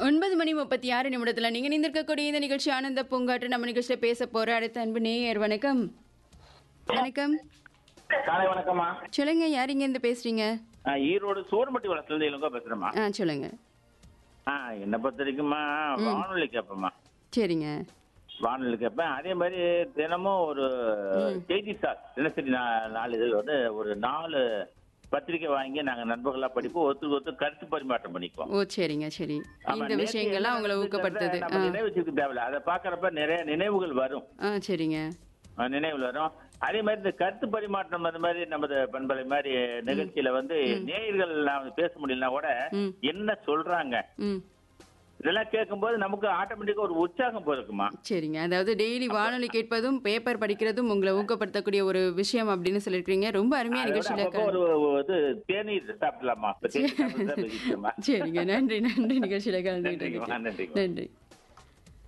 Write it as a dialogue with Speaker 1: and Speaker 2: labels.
Speaker 1: ஒன்பது மணி முப்பத்தி ஆறு நிமிடத்தில் நீங்கள் நிந்திருக்கக்கூடிய இந்த நிகழ்ச்சி ஆனந்த பூங்காற்று நம்ம நிகழ்ச்சியில் பேச போகிற அடுத்த அன்பு நேயர் வணக்கம் வணக்கம்
Speaker 2: காலை வணக்கம்மா
Speaker 1: சொல்லுங்க யார் இங்கேருந்து பேசுறீங்க
Speaker 2: நான் ஈரோடு சோர்மட்டி வளத்துல இளங்கோ பேசுறேம்மா
Speaker 1: ஆ சொல்லுங்க
Speaker 2: ஆ என்னை பொறுத்த வரைக்கும்மா வானொலி கேட்பேம்மா
Speaker 1: சரிங்க
Speaker 2: வானொலி கேட்பேன் அதே மாதிரி தினமும் ஒரு செய்தித்தாள் தினசரி நா- நாளிதழ் வந்து ஒரு நாலு பத்திரிக்கை வாங்கி நாங்க நண்பர்களா படிப்போம் ஒருத்தருக்கு ஒருத்தர் கருத்து பரிமாற்றம் பண்ணிக்குவோம்
Speaker 1: ஓ சரிங்க சரி
Speaker 2: ஆமா,
Speaker 1: இந்த
Speaker 2: நேத்து
Speaker 1: விஷயங்கள்லாம்
Speaker 2: என்ன
Speaker 1: உங்களை ஊக்கப்படுத்துது
Speaker 2: நடந்ததுன்றத நம்ம நினைவு வச்சுக்க தேவையில்ல அதை பாக்குறப்ப நிறைய நினைவுகள் வரும்
Speaker 1: ஆ சரிங்க
Speaker 2: அஹ் நினைவுகள் வரும் அதே மாதிரி இந்த கருத்து பரிமாற்றம் அந்த மாதிரி நமது பண்பலை மாதிரி நிகழ்ச்சியில வந்து நேயர்கள் நான் பேச முடியலனா கூட
Speaker 1: ம்.
Speaker 2: என்ன சொல்றாங்க
Speaker 1: ம்
Speaker 2: இதெல்லாம் கேட்கும்போது நமக்கு ஆட்டோமேட்டிக்கா ஒரு உற்சாகம் பிறக்குமா
Speaker 1: சரிங்க அதாவது டெய்லி வானொலி கேட்பதும் பேப்பர் படிக்கிறதும் உங்களை ஊக்கப்படுத்தக்கூடிய ஒரு விஷயம் அப்படின்னு சொல்லியிருக்கீங்க ரொம்ப அருமையா
Speaker 2: அதோட
Speaker 1: நிகழ்ச்சியில்
Speaker 2: அப்பப்போ ஒரு இது தேநீர் சாப்பிடலாமா இப்ப தேநீர் சாப்பிட்டு தான் பேசிக்கிறோமா?
Speaker 1: சரிங்க நன்றி நன்றி நிகழ்ச்சியில் கலந்துக்கிட்டதுக்கு
Speaker 2: நன்றிங்கம்மா, நன்றிங்கம்மா.
Speaker 1: நன்றி